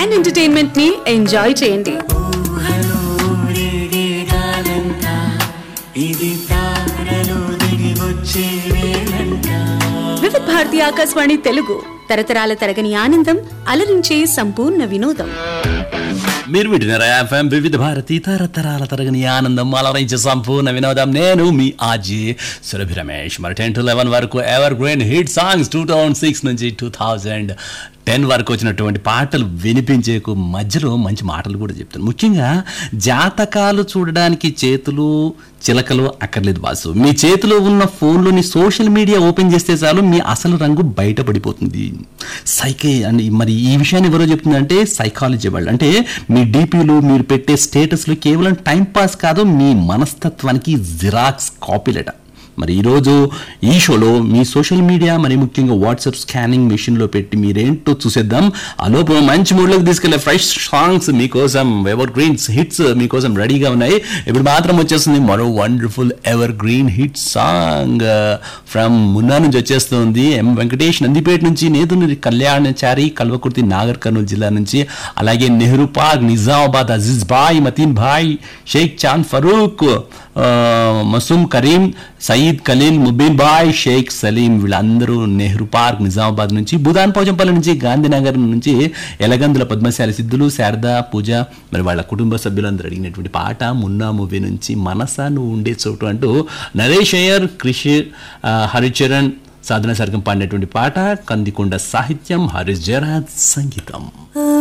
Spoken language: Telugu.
అండ్ ఎంటర్టైన్మెంట్ ని ఎంజాయ్ చేయండి వివిధ భారతి ఆకాశవాణి తెలుగు తరతరాల తరగని ఆనందం అలరించే సంపూర్ణ వినోదం మీరు వింటున్నారా ఎఫ్ఎం వివిధ భారతి తరతరాల తరగని ఆనందం అలరించే సంపూర్ణ వినోదం నేను మీ ఆజీ సురభి రమేష్ మరి టెన్ టు లెవెన్ వరకు evergreen hit songs two thousand six నుంచి టూ థౌజండ్ టెన్ వరకు వచ్చినటువంటి పాటలు వినిపించేకు మధ్యలో మంచి మాటలు కూడా చెప్తాను ముఖ్యంగా జాతకాలు చూడడానికి చేతులు చిలకలు అక్కర్లేదు బాసు మీ చేతిలో ఉన్న ఫోన్లోని సోషల్ మీడియా ఓపెన్ చేస్తే చాలు మీ అసలు రంగు బయటపడిపోతుంది సైకే అని మరి ఈ విషయాన్ని ఎవరో చెప్తుందంటే సైకాలజీ వాళ్ళు అంటే మీ డీపీలు మీరు పెట్టే స్టేటస్లు కేవలం టైం పాస్ కాదు మీ మనస్తత్వానికి జిరాక్స్ కాపీలట మరి ఈరోజు ఈ షోలో మీ సోషల్ మీడియా మరి ముఖ్యంగా వాట్సాప్ స్కానింగ్ మెషిన్లో పెట్టి మీరేంటో చూసేద్దాం ఆ లోపు మంచి మూడ్లోకి తీసుకెళ్లే ఫ్రెష్ సాంగ్స్ మీకోసం ఎవర్ గ్రీన్స్ హిట్స్ మీకోసం రెడీగా ఉన్నాయి ఇప్పుడు మాత్రం వచ్చేస్తుంది మరో wonderful evergreen hit song from Munna నుంచి వచ్చేస్తుంది ఎం వెంకటేష్ నందిపేట నుంచి నేదునూరి కళ్యాణచారి కల్వకుర్తి నాగర్ కర్నూలు జిల్లా నుంచి అలాగే నెహ్రూ పార్క్ నిజామాబాద్ అజీజ్ భాయ్ మతీన్ భాయ్ షేక్ చాంద్ ఫరూక్ ఆ, మసూమ్ కరీం సయీద్ ఖలీల్ ముబీన్ బాయ్ షేక్ సలీం వీళ్ళందరూ నెహ్రూ పార్క్ నిజామాబాద్ నుంచి బుధాన్ పోచంపల్లి నుంచి గాంధీనగర్ నుంచి ఎలగందుల పద్మశాలి సిద్ధులు శారద పూజ మరి వాళ్ళ కుటుంబ సభ్యులందరూ అడిగినటువంటి పాట మున్నా మూవీ నుంచి మనసా నువ్వు ఉండే చోటు అంటూ నరేష్ అయ్యర్ కృషి ఆ, హరిచరణ్ సాధన సర్గం పాడినటువంటి పాట కందికొండ సాహిత్యం హరిస్ జరాజ్ సంగీతం